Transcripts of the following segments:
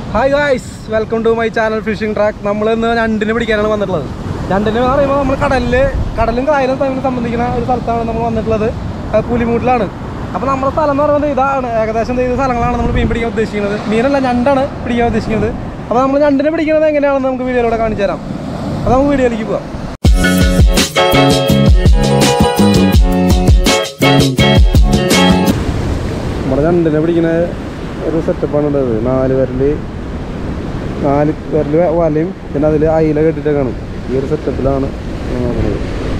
Hi guys welcome to my channel fishing track നമ്മൾ ഇന്ന് ഞണ്ടിനെ പിടിക്കാനാണ് വന്നിട്ടുള്ളത് ഞണ്ടിനെ എന്ന് പറയുമ്പോൾ നമ്മൾ കടലിൽ കടലും കായലും തമ്മിൽ സംബന്ധിക്കുന്ന ഒരു സ്ഥലത്താണ് നമ്മൾ വന്നിട്ടുള്ളത് അത് പുലിമൂട്ടിലാണ് അപ്പോൾ നമ്മുടെ സ്ഥലം എന്ന് പറയുന്നത് ഇതാണ് ഏകദേശം ഇത് സ്ഥലങ്ങളാണ് നമ്മൾ മീൻ പിടിക്കാൻ ഉദ്ദേശിക്കുന്നത് മീനല്ല ഞണ്ടാണ് പിടിക്കാൻ ഉദ്ദേശിക്കുന്നത് അപ്പോൾ നമ്മൾ ഞണ്ടിനെ പിടിക്കുന്നത് എങ്ങനെയാണെന്ന് നമുക്ക് വീഡിയോയിലൂടെ കാണിച്ചു തരാം അപ്പോൾ നമുക്ക് വീഡിയോയിലേക്ക് പോകാം നമ്മുടെ ഞണ്ടിനെ പിടിക്കുന്ന ഒരു സെറ്റപ്പാണ് ഉള്ളത് നാല് പേരില് നാല് പേരിൽ വലയും പിന്നെ അതിൽ അയില കെട്ടിട്ടൊക്കെയാണ് ഈ ഒരു സെറ്റപ്പിലാണ് നോക്കുന്നത്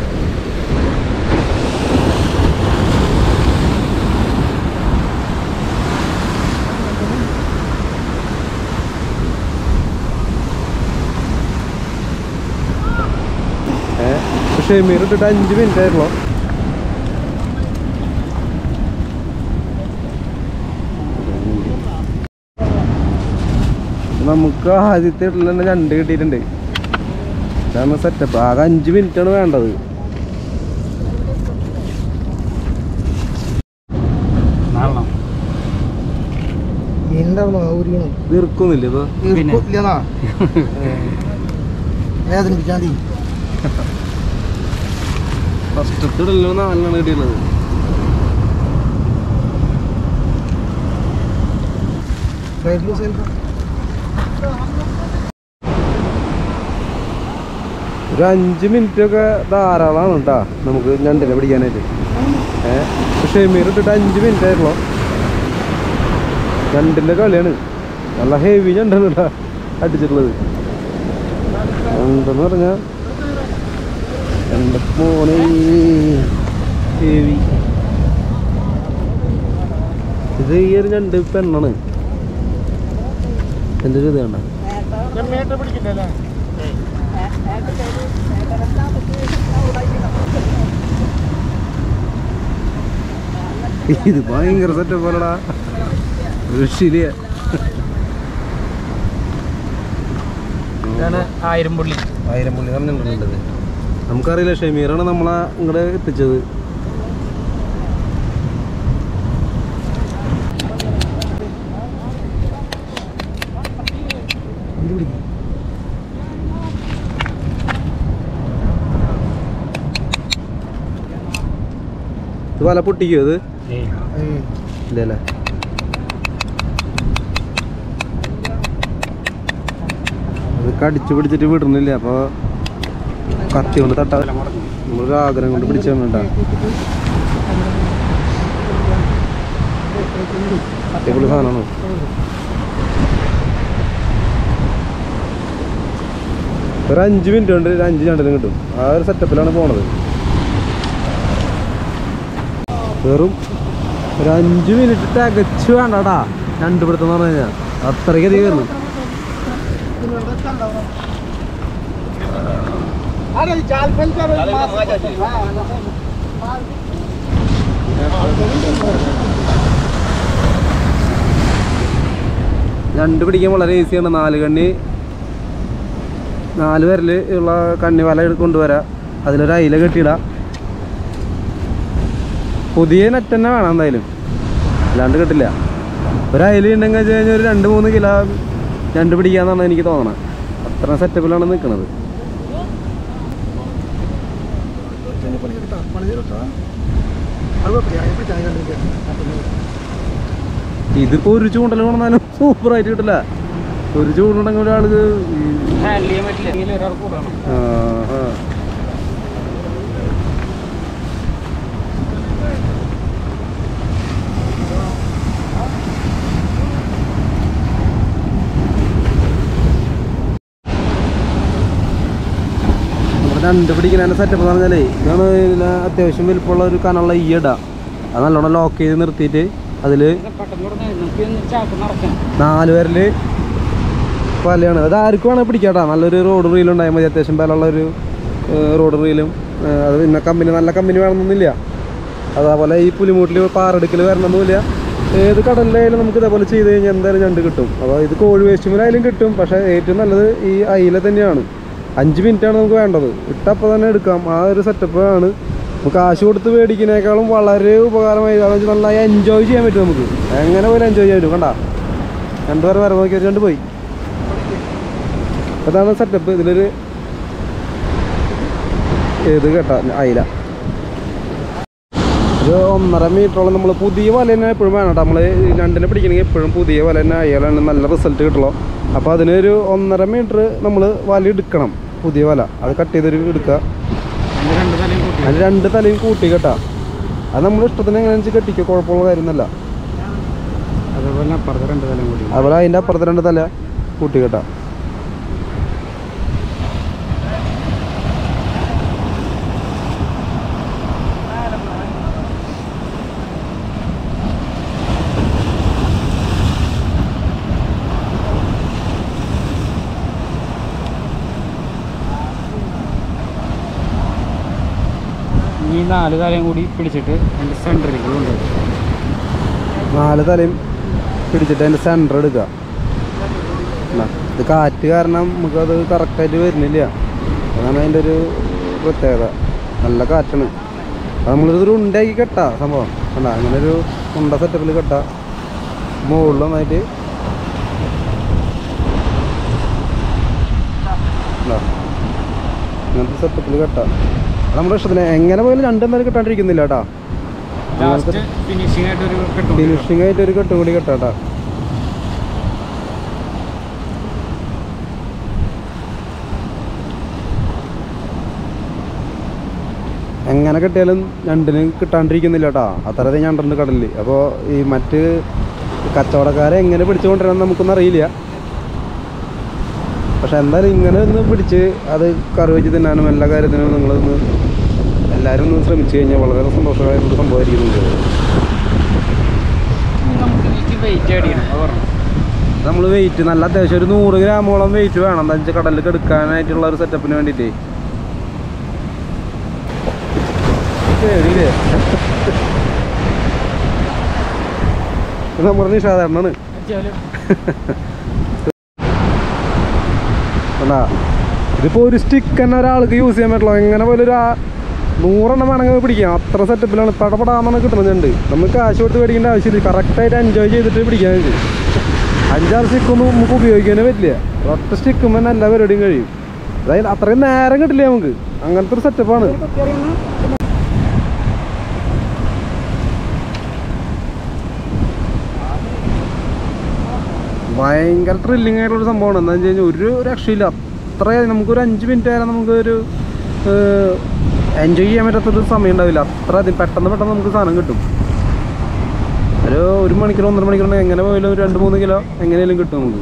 ഏഹ് പക്ഷേ മീൻ ഇട്ടിട്ട് അഞ്ച് മിനിറ്റ് ആയിരുന്നോ നമുക്ക് ആദ്യത്തെ ഇടയിൽ തന്നെ രണ്ട് കിട്ടിയിട്ടുണ്ട് ഇതാണ് സെറ്റപ്പ് ആകെ അഞ്ച് മിനിറ്റ് ആണ് വേണ്ടത് മീനുണ്ടാവുന്നു ഊരിക്കണം തീർക്കുന്നില്ല ഇപ്പൊ ഇല്ലന്നാ വേദനിപ്പിച്ചാൽ മതി ഫസ്റ്റത്തെ ഇടലിൽ നാലെണ്ണാണ് കിട്ടിയുള്ളത് സൈഡ് ലൂസ് ആയിരിക്കും ഒരു അഞ്ച് മിനിറ്റ് ഒക്കെ ധാരാളമാണ് കേട്ടാ നമുക്ക് ഞണ്ടിനെ പിടിക്കാനായിട്ട് ഏഹ് പക്ഷേ മീൻ ഇട്ടിട്ട് അഞ്ച് മിനിറ്റ് ആയിരുന്നോ ഞണ്ടിന്റെ കളിയാണ് നല്ല ഹെവി ഞണ്ടാണ് കേട്ടാ അടിച്ചിട്ടുള്ളത് ഞണ്ടെന്ന് പറഞ്ഞാ എൻ്റെ മോനെ ഹെവി ഇത് ഈ ഒരു ഞണ്ട് പെണ്ണാണ് എൻ്റെ ഒരു ഇത് കണ്ട ഇത് ഭയങ്കര സെറ്റപ്പ് പോലടാ ഋഷിലിയ ഇതാണ് ആയിരം പുള്ളി ആയിരം പുള്ളി പറഞ്ഞിട്ടുള്ളത് നമുക്കറിയില്ല ഷമീറാണ് നമ്മളെ ഇങ്ങോട്ട് എത്തിച്ചത് ഇത് വല പൊട്ടിക്കോ ഇത് ഇല്ലല്ലേ അത് കടിച്ചു പിടിച്ചിട്ട് വിടുന്നില്ല അപ്പോൾ കത്തി കൊണ്ട് തട്ടാ നമ്മളൊരു ആഗ്രഹം കൊണ്ട് പിടിച്ചു തന്നിട്ടാ അടിപൊളി സാധനമാണ് ഒരു അഞ്ച് മിനിറ്റ് കൊണ്ട് ഒരു അഞ്ച് ചണ്ടലും കിട്ടും ആ ഒരു സെറ്റപ്പിലാണ് പോണത് വെറും ഒരു അഞ്ച് മിനിറ്റ് തികച്ചു വേണ്ടടാ രണ്ട് പിടുത്തം എന്ന് പറഞ്ഞു കഴിഞ്ഞാൽ അത്രയ്ക്ക് അധികം വരുന്നു രണ്ട് പിടിക്കാൻ വളരെ ഈസിയാണ് നാല് കണ്ണി നാല് പേരിൽ ഉള്ള കണ്ണി വല കൊണ്ടുവരാം അതിലൊരു അയില കെട്ടിയിടാം പുതിയ നെറ്റ് തന്നെ വേണം എന്തായാലും അല്ലാണ്ട് കിട്ടില്ല ഒരു അയില ഉണ്ടെങ്കിൽ വെച്ച് കഴിഞ്ഞാൽ ഒരു രണ്ട് മൂന്ന് കിലോ രണ്ട് പിടിക്കാന്നാണ് എനിക്ക് തോന്നണത് അത്ര സെറ്റപ്പിലാണ് നിൽക്കുന്നത് ഇതിപ്പോ ഒരു ചൂണ്ടൽ കൊണ്ടാലും സൂപ്പറായിട്ട് കിട്ടില്ല ഒരു ചൂണ്ടുണ്ടെങ്കിൽ ഒരാൾക്ക് ഈ- ഹാൻഡിൽ ചെയ്യാൻ പറ്റില്ല എങ്കിലും ഒരാൾ കൂടണം ആ, ആ. നമ്മുടെ രണ്ട് പിടിക്കുന്ന സെറ്റപ്പ് എന്ന് പറഞ്ഞാലേ ഇതാണ് ഇതിന് അത്യാവശ്യം വലിപ്പമുള്ള ഒരു കനുള്ള ഈയട അത് നല്ലോണം ലോക്ക് ചെയ്ത് നിർത്തിയിട്ട് അതിൽ പെട്ടെന്ന് പറഞ്ഞാൽ നമുക്ക് ഒന്ന് ചാക്ക് നടക്കണം നാല് പേരിൽ വലയാണ് അത് ആർക്കും വേണമെങ്കിൽ പിടിക്കാട്ടാ നല്ലൊരു റോഡ് റീൽ ഉണ്ടായാൽ മതി അത്യാവശ്യം ബലമുള്ള ഒരു റോഡ് റീലും അത് ഇന്ന കമ്പനി നല്ല കമ്പനി വേണമെന്നൊന്നുമില്ല അതേപോലെ ഈ പുലിമൂട്ടിൽ പാറെടുക്കൽ വരണമെന്നില്ല ഏത് കടലിലായാലും നമുക്ക് ഇതേപോലെ ചെയ്ത് കഴിഞ്ഞാൽ എന്തായാലും ഞണ്ട് കിട്ടും അപ്പോൾ ഇത് കോഴി വേസ്റ്റുമിലായാലും കിട്ടും പക്ഷേ ഏറ്റവും നല്ലത് ഈ അയില തന്നെയാണ് അഞ്ച് മിനിറ്റാണ് നമുക്ക് വേണ്ടത് ഇട്ടപ്പോൾ തന്നെ എടുക്കാം ആ ഒരു സെറ്റപ്പ് ആണ് നമുക്ക് കാശ് കൊടുത്ത് മേടിക്കുന്നതിനേക്കാളും വളരെ ഉപകാരമായി കാരണം വെച്ചാൽ നന്നായി എൻജോയ് ചെയ്യാൻ പറ്റും നമുക്ക് എങ്ങനെ പോലും എൻജോയ് ചെയ്യാൻ പറ്റും കണ്ട രണ്ടുപേരെ വരവ് നോക്കി രണ്ട് പോയി അതാണ് സെറ്റപ്പ് ഇതിലൊരു ഏത് കേട്ടാ അയില ഒരു ഒന്നര മീറ്ററോളം നമ്മൾ പുതിയ വല തന്നെ എപ്പോഴും വേണം കേട്ടോ നമ്മൾ രണ്ടിനെ പിടിക്കണമെങ്കിൽ എപ്പോഴും പുതിയ വല തന്നെ അയാലാണ് നല്ല റിസൾട്ട് കിട്ടുള്ളൂ അപ്പോൾ അതിനൊരു ഒന്നര മീറ്റർ നമ്മൾ വല എടുക്കണം പുതിയ വല അത് കട്ട് ചെയ്തൊരു എടുക്കുക അതിന് രണ്ട് തലയും കൂട്ടി അതിൽ രണ്ട് തലയും കൂട്ടി കേട്ടാ അത് നമ്മുടെ ഇഷ്ടത്തിന് എങ്ങനെ വെച്ച് കെട്ടിക്കുക കുഴപ്പമുള്ള കാര്യമൊന്നുമല്ല അതേപോലെ അപ്പുറത്തെ രണ്ട് തലയും കൂടി അതുപോലെ അതിൻ്റെ അപ്പുറത്തെ രണ്ട് തല കൂട്ടി കേട്ടാ ഈ നാല് തലയും കൂടി പിടിച്ചിട്ട് അതിൻ്റെ സെൻറ്ററിലേക്ക് കൊണ്ടുപോകും നാല് തലയും പിടിച്ചിട്ട് അതിൻ്റെ സെൻറ്റർ എടുക്കുക എന്നാ, ഇത് കാറ്റ് കാരണം നമുക്കത് കറക്റ്റായിട്ട് വരുന്നില്ല അതാണ് അതിൻ്റെ ഒരു പ്രത്യേകത നല്ല കാറ്റാണ് അത് നമ്മളൊരു ഉണ്ടാക്കി കെട്ടാ സംഭവം കണ്ടാ അങ്ങനെ ഒരു ഉണ്ട സെറ്റപ്പിൽ കെട്ടാ മുകളിൽ നന്നായിട്ട് കണ്ടാ? ഇങ്ങനത്തെ സെറ്റപ്പിൽ കെട്ടാ അത് നമ്മുടെ ഇഷ്ടത്തിന് എങ്ങനെ പോയാലും രണ്ടെന്തായാലും കെട്ടാണ്ടിരിക്കുന്നില്ല കേട്ടാ ലാസ്റ്റ് ഫിനിഷിംഗ് ആയിട്ട് ഒരു കെട്ടും ഫിനിഷിംഗ് ആയിട്ട് ഒരു കെട്ടും കൂടി കെട്ടാട്ടാ എങ്ങനെ കെട്ടിയാലും ഞണ്ടിനും കിട്ടാണ്ടിരിക്കുന്നില്ല കേട്ടാ അത്രയധികം ഞണ്ടുണ്ട് കടലിൽ അപ്പോൾ ഈ മറ്റ് കച്ചവടക്കാരെ എങ്ങനെ പിടിച്ചു കൊണ്ടുവരണം നമുക്കൊന്നും അറിയില്ല പക്ഷെ എന്തായാലും ഇങ്ങനെ ഒന്ന് പിടിച്ച് അത് കറി വെച്ച് തിന്നാനും എല്ലാ കാര്യത്തിനും നിങ്ങളൊന്ന് എല്ലാവരും ഒന്ന് ശ്രമിച്ചു കഴിഞ്ഞാൽ വളരെ സന്തോഷമായിട്ടൊരു സംഭവമായിരിക്കുന്നുണ്ട് നമുക്ക് എനിക്ക് വെയിറ്റ് ആഡ് ചെയ്യണം അത് പറഞ്ഞു നമ്മൾ വെയിറ്റ് നല്ല അത്യാവശ്യം ഒരു നൂറ് ഗ്രാമോളം വെയിറ്റ് വേണം എന്താ വെച്ചാൽ കടലിൽ എടുക്കാനായിട്ടുള്ള ഒരു സെറ്റപ്പിന് വേണ്ടിയിട്ട് പേടിയില്ലേ ഇത് നമ്മുടെ നിഷാദാരണാണ് വെച്ചാലും കണ്ടാ ഇതിപ്പോൾ ഒരു സ്റ്റിക്ക് തന്നെ ഒരാൾക്ക് യൂസ് ചെയ്യാൻ പറ്റുള്ളൂ എങ്ങനെ പോലും ഒരു ആ- നൂറെണ്ണം വേണമെങ്കിൽ പിടിക്കാം അത്ര സെറ്റപ്പിലാണ് പടപടാന്നാണ് കിട്ടുന്നുണ്ട് നമുക്ക് കാശ് കൊടുത്ത് മേടിക്കേണ്ട ആവശ്യമില്ല കറക്റ്റായിട്ട് എൻജോയ് ചെയ്തിട്ട് പിടിക്കാൻ വേണ്ടി അഞ്ചാറ് സ്റ്റിക്കൊന്നും നമുക്ക് ഉപയോഗിക്കാനേ പറ്റില്ല ഒറ്റ സ്റ്റിക്കുമ്പോൾ തന്നെ എല്ലാ പരിപാടിയും കഴിയും അതായത് അത്രയും നേരം കിട്ടില്ല നമുക്ക് അങ്ങനത്തെ ഒരു സെറ്റപ്പാണ് ഭയങ്കര ത്രില്ലിംഗ് ആയിട്ടുള്ള ഒരു സംഭവമാണ് എന്താ വെച്ച് കഴിഞ്ഞാൽ ഒരു രക്ഷയില്ല അത്ര നമുക്കൊരു അഞ്ച് മിനിറ്റ് ആയാലും നമുക്കൊരു എൻജോയ് ചെയ്യാൻ പറ്റാത്തൊരു സമയം ഉണ്ടാവില്ല അത്ര അധികം പെട്ടെന്ന് പെട്ടെന്ന് നമുക്ക് സാധനം കിട്ടും ഒരു ഒരു മണിക്കൂർ ഒന്നര മണിക്കൂർ എങ്ങനെ പോയാലും ഒരു രണ്ട് മൂന്ന് കിലോ എങ്ങനെയാലും കിട്ടും നമുക്ക്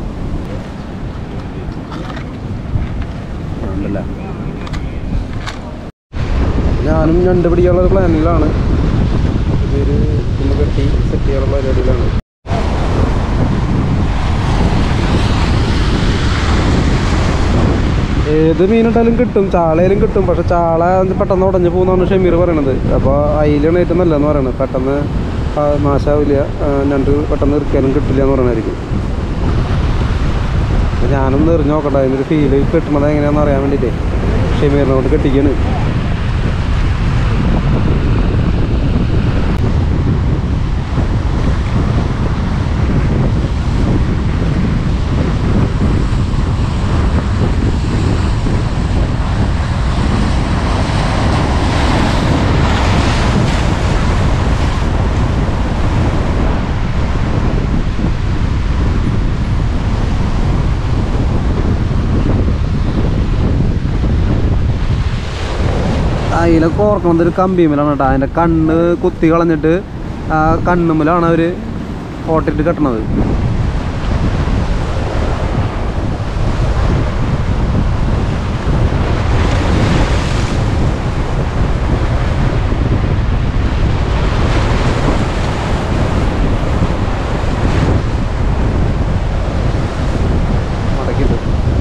ഉണ്ടല്ലേ ഞാനും ഞണ്ട് പിടിക്കാനുള്ള ഒരു പ്ലാനിലാണ് ഇതൊരു ഒന്ന് കെട്ടി സെറ്റ് ചെയ്യാനുള്ള പരിപാടിയിലാണ് ഏത് മീനിട്ടാലും കിട്ടും ചാളയിലും കിട്ടും പക്ഷെ ചാള പെട്ടെന്ന് ഉടഞ്ഞു പോകുന്നതാണ് ഷമീർ പറയണത് അപ്പോൾ അയിലാണ് ഏറ്റവും നല്ലതെന്ന് പറയണത് പെട്ടെന്ന് ആ, നാശാവില്ല ആ, ഞണ്ട് പെട്ടെന്ന് ഇറക്കിയാലും കിട്ടില്ല എന്ന് പറയണായിരിക്കും അപ്പൊ ഞാനൊന്ന് എറിഞ്ഞ് നോക്കട്ടെ അതിനൊരു ഫീല് കിട്ടണത് എങ്ങനെയാണെന്ന് അറിയാൻ വേണ്ടിയിട്ടേ ഷമീറിനെ കൊണ്ട് കെട്ടിക്കാണ് അതിലെ കോർക്കണത് ഒരു കമ്പിമേലാണ് കേട്ടോ അതിൻ്റെ കണ്ണ് കുത്തി കളഞ്ഞിട്ട് ആ കണ്ണുമ്മലാണ് അവർ ഓട്ടിട്ട് കെട്ടണത് മടക്കിയിട്ട്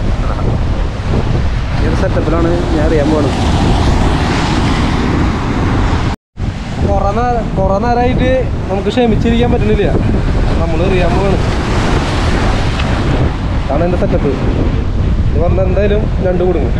ഈ ഒരു സെറ്റപ്പിലാണ് ഞാൻ അറിയാൻ പോകുന്നത് കുറേ നേരം കുറേ നേരമായിട്ട് നമുക്ക് ക്ഷമിച്ചിരിക്കാൻ പറ്റണില്ല നമ്മൾ എറിയാൻ പോവാണ് അതാണ് എൻ്റെ സെറ്റപ്പ് ഇത് വന്ന എന്തായാലും രണ്ട് കൊടുങ്ങും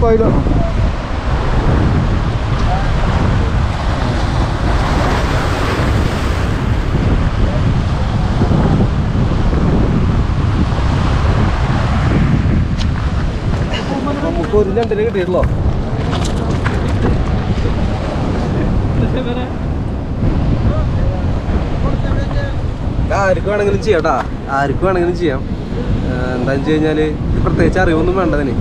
കോയിലോ നമുക്ക് ഒരു രണ്ടിന് കിട്ടിയിട്ടുള്ളോ ഇത് ആർക്ക് വേണമെങ്കിലും ചെയ്യാം കേട്ടാ ആർക്ക് വേണമെങ്കിലും ചെയ്യാം ഏഹ് എന്താന്ന് വെച്ച് കഴിഞ്ഞാല് ഇത് പ്രത്യേകിച്ച് അറിവൊന്നും വേണ്ടതിന്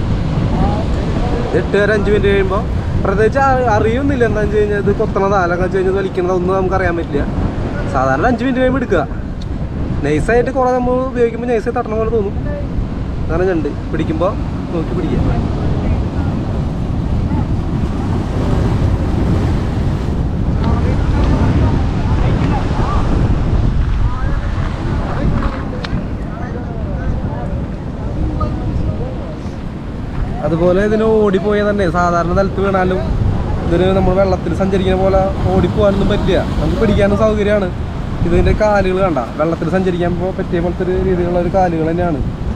എട്ട് വരെ അഞ്ച് മിനിറ്റ് കഴിയുമ്പോൾ പ്രത്യേകിച്ച് അ- അറിയൊന്നുമില്ല എന്താണെന്ന് വെച്ച് കഴിഞ്ഞാൽ ഇത് കൊത്തണത് ആലൊക്കെ വെച്ച് കഴിഞ്ഞാൽ വലിക്കണത് ഒന്നും നമുക്ക് അറിയാൻ പറ്റില്ല സാധാരണ അഞ്ച് മിനിറ്റ് കഴിയുമ്പോൾ എടുക്കുക നൈസായിട്ട് കുറേ നമ്മൾ ഉപയോഗിക്കുമ്പോൾ നൈസായി തട്ടണ പോലെ തോന്നും അങ്ങനെ ഞണ്ട് പിടിക്കുമ്പോൾ നോക്കി പിടിക്കുക അതുപോലെ ഇതിന് ഓടിപ്പോയാൽ തന്നെ സാധാരണ നിലത്ത് വീണാലും ഇതിന് നമ്മൾ വെള്ളത്തിൽ സഞ്ചരിക്കുന്ന പോലെ ഓടിപ്പോകാനൊന്നും പറ്റില്ല നമുക്ക് പിടിക്കാനും സൗകര്യമാണ് ഇതിൻ്റെ കാലുകൾ കണ്ട വെള്ളത്തിൽ സഞ്ചരിക്കാൻ പോ- പറ്റിയ പോലത്തെ ഒരു രീതിയിലുള്ള ഒരു കാലുകൾ തന്നെയാണ്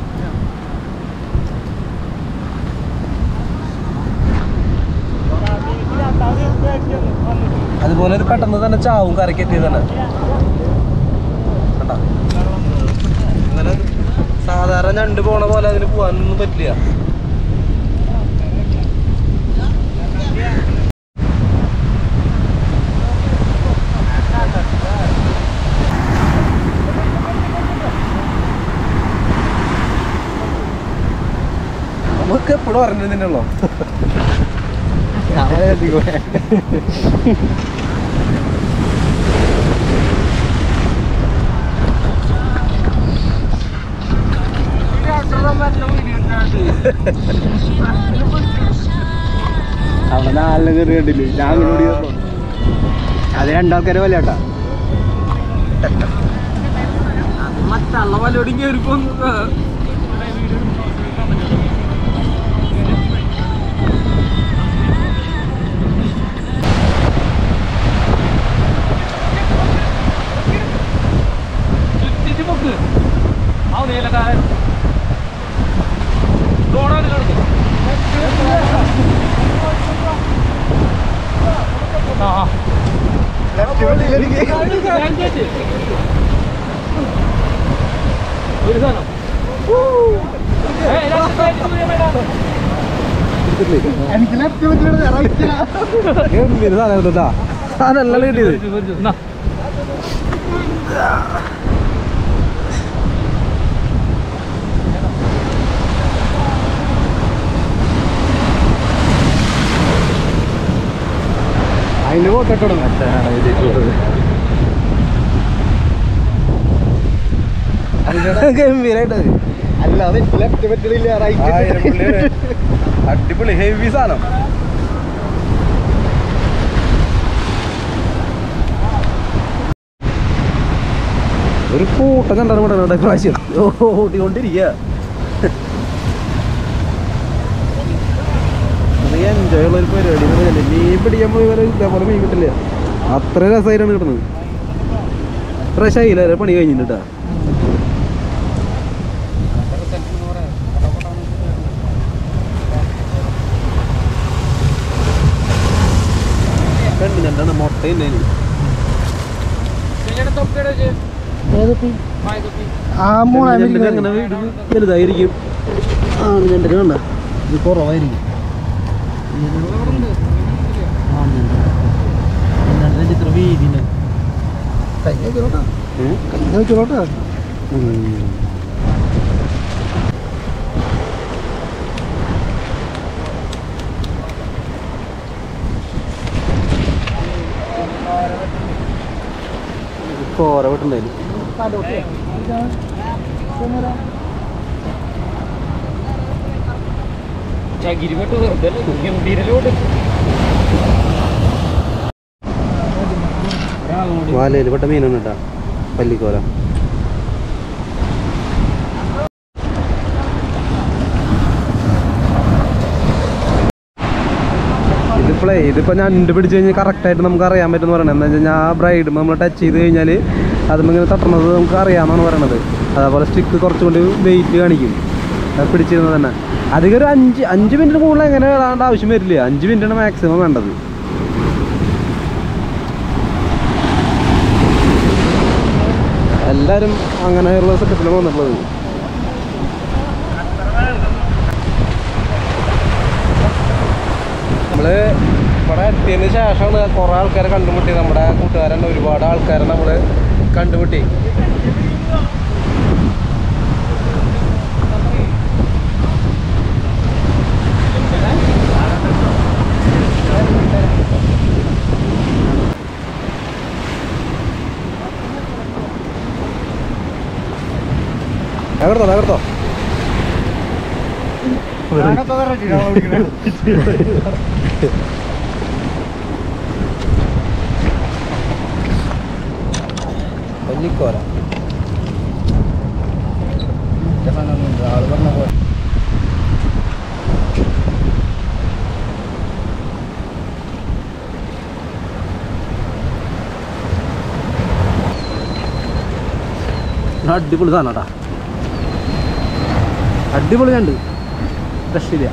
അതുപോലെ ഇത് പെട്ടെന്ന് തന്നെ ചാവും കരക്കെത്തിയത് തന്നെ കണ്ടോ? അങ്ങനെ ഒരു സാധാരണ ഞണ്ട് പോണ പോലെ അതിന് പോകാനൊന്നും പറ്റില്ല നമുക്ക് എപ്പോഴും അറിഞ്ഞത് തന്നെയുള്ളൂ അവിടെ നാലിന് കയറി കണ്ടില്ലേ ഞാൻ അങ്ങോട്ട് ഓടി അത് രണ്ടാൾക്കാരെ പോലെ കേട്ടാ മറ്റുള്ള പലയോടും കയറിപ്പോ ചുറ്റിച്ച് പൊക്ക് ആ നീലക്കാരൻ റോഡാണ് കിടക്കും ആ ഒരു സാധനം ഏയ്, രണ്ട് side ൽ പോയി വേണ്ട. എനിക്ക് ലെഫ്റ്റ് പറ്റില്ല സാധനം സാധനല്ല കിട്ടിയത് ഒരു- ഒരു- എന്നാ. അതിന്റെ പോട്ടിട്ടോ ഗംഭീരായിട്ട് അല്ലാതെ ലെഫ്റ്റ് പറ്റില്ല ആയിരം പുള്ളിയാണ്. അടിപൊളി ഹെവി സാധനം ഒരു കൂട്ടം കണ്ടാണ് ഇവിടെ പ്രാവശ്യം ഓടിക്കൊണ്ടിരിക്കുക എൻജോയ് ഉള്ള ഒരു പരിപാടി എന്ന് പറഞ്ഞാല് മീൻ പിടിക്കാൻ പോയി വരെ ഇതേപോലെ മീൻ കിട്ടില്ല അത്ര രസമായിട്ടാണ് കിട്ടുന്നത് ഫ്രഷ് ആയില്ല പണി കഴിഞ്ഞിട്ടാ കണ്ടിട്ടുണ്ടാണ് മുട്ട ഉണ്ടായിരുന്നു ഇതിന്റെ തൊപ്പിയുടെ വെച്ച്. മായ തൊപ്പി. ആ ഞണ്ടിന് അങ്ങനെ വീട് വലുതായിരിക്കും ആണ് ഞണ്ടിന് കണ്ട ഇത് കുറവായിരിക്കും ഇത്ര വീതിന് വെച്ചോട്ടാ കോര വിട്ടുണ്ടായിരുന്നു ചകിരി വെട്ട് വെറുതെ അല്ല, ഗംഭീരലോട്ട്. ഒരാളോട് വാലയിൽ പെട്ട മീനാണ് കേട്ടാ പല്ലിക്കോല ഇതിപ്പോഴേ ഇതിപ്പോ ഞണ്ട് പിടിച്ച് കഴിഞ്ഞാൽ കറക്റ്റായിട്ട് നമുക്ക് അറിയാൻ പറ്റും എന്ന് പറയുന്നത് എന്താ വെച്ച് കഴിഞ്ഞാൽ ആ ബ്രൈഡ് നമ്മൾ ടച്ച് ചെയ്ത് കഴിഞ്ഞാൽ അതുമ്പോൾ ഇങ്ങനെ തട്ടുന്നത് നമുക്ക് അറിയാമെന്നാണ് പറയണത് അതേപോലെ സ്റ്റിക്ക് കുറച്ചും കൂടി വെയിറ്റ് കാണിക്കും അത് പിടിച്ചിരുന്നത് തന്നെ അധികം ഒരു അഞ്ച് അഞ്ച് മിനിറ്റ് കൂടുതൽ എങ്ങനെ ഇടാണ്ട് ആവശ്യം വരില്ല അഞ്ച് മിനിറ്റാണ് മാക്സിമം വേണ്ടത് എല്ലാവരും അങ്ങനെയുള്ള സെറ്റപ്പിലാണ് വന്നിട്ടുള്ളത് നമ്മള് ഇവിടെ എത്തിയതിന് ശേഷമാണ് കുറേ ആൾക്കാരെ കണ്ടുമുട്ടി നമ്മുടെ കൂട്ടുകാരൻ ഒരുപാട് ആൾക്കാരെ നമ്മൾ കണ്ടുമുട്ടി തകർത്തോ തകർത്തോ പല്ലിക്കോല അടിപൊളി സാധനം കേട്ടാ അടിപൊളി കണ്ട് രക്ഷയില്ല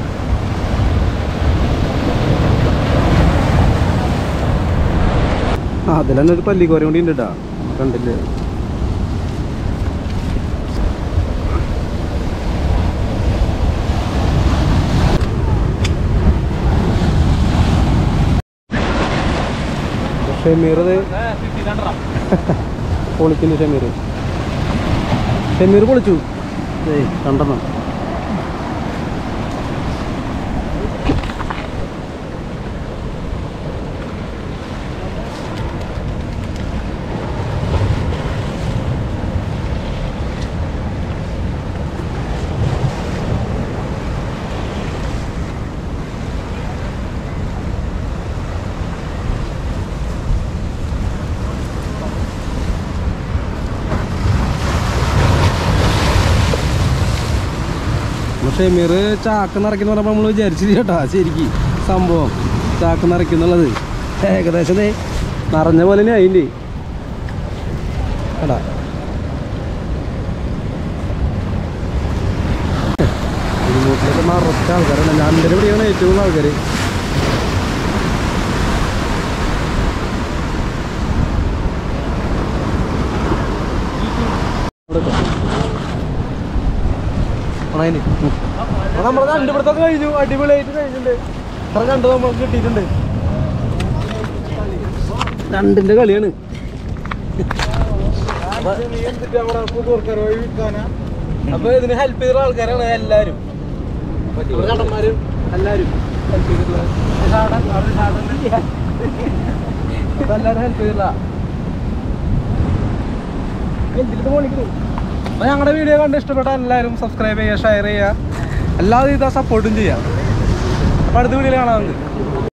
ആ അതിൽ തന്നെ ഒരു പല്ലിക്കോര കൂടി ഉണ്ട് കേട്ടാ കണ്ടില്ലേ ഷമീർ പൊളിക്കുന്നു ഷമീർ ഷമീർ പൊളിച്ചു ഏയ് കണ്ടെണ്ണം ഷമീർ ചാക്ക് നിറയ്ക്കുന്ന പറഞ്ഞപ്പോൾ നമ്മൾ വിചാരിച്ചില്ല കേട്ടാ ശരിക്ക് സംഭവം ചാക്ക് നിറയ്ക്കുന്നുള്ളത് ഏകദേശം ദേ നിറഞ്ഞ പോലെ തന്നെ അതിൻ്റെ എടാ വീട്ടിലൊക്കെ നിറച്ച ആൾക്കാരാണ് ഞാൻ എൻ്റെ ഇവിടെയാണ് ഏറ്റവും കൂടുതൽ ആൾക്കാർ നമ്മുടെ കണ്ടുപിടുത്തൊക്കെ കഴിഞ്ഞു അടിപൊളിയായിട്ട് കഴിഞ്ഞിട്ടുണ്ട് ഇത്ര കണ്ടു നമുക്ക് കിട്ടിയിട്ടുണ്ട് രണ്ടിന്റെ കളിയാണ് അപ്പൊ ഇതിന് ഹെൽപ്പ് ചെയ്ത ആൾക്കാരാണ് എല്ലാരും ഇവിടെ കടന്മാരും എല്ലാരും ഹെൽപ്പ് ചെയ്തിട്ടുള്ളത് അപ്പൊ എല്ലാരും ഹെൽപ്പ് ചെയ്തില്ല അപ്പൊ ഞങ്ങളുടെ വീഡിയോ കണ്ട് ഇഷ്ടപ്പെട്ട എല്ലാവരും സബ്സ്ക്രൈബ് ചെയ്യുക ഷെയർ ചെയ്യുക എല്ലാവിധ സപ്പോർട്ടും ചെയ്യാം അപ്പൊ അടുത്ത വീഡിയോയിൽ കാണാറുണ്ട്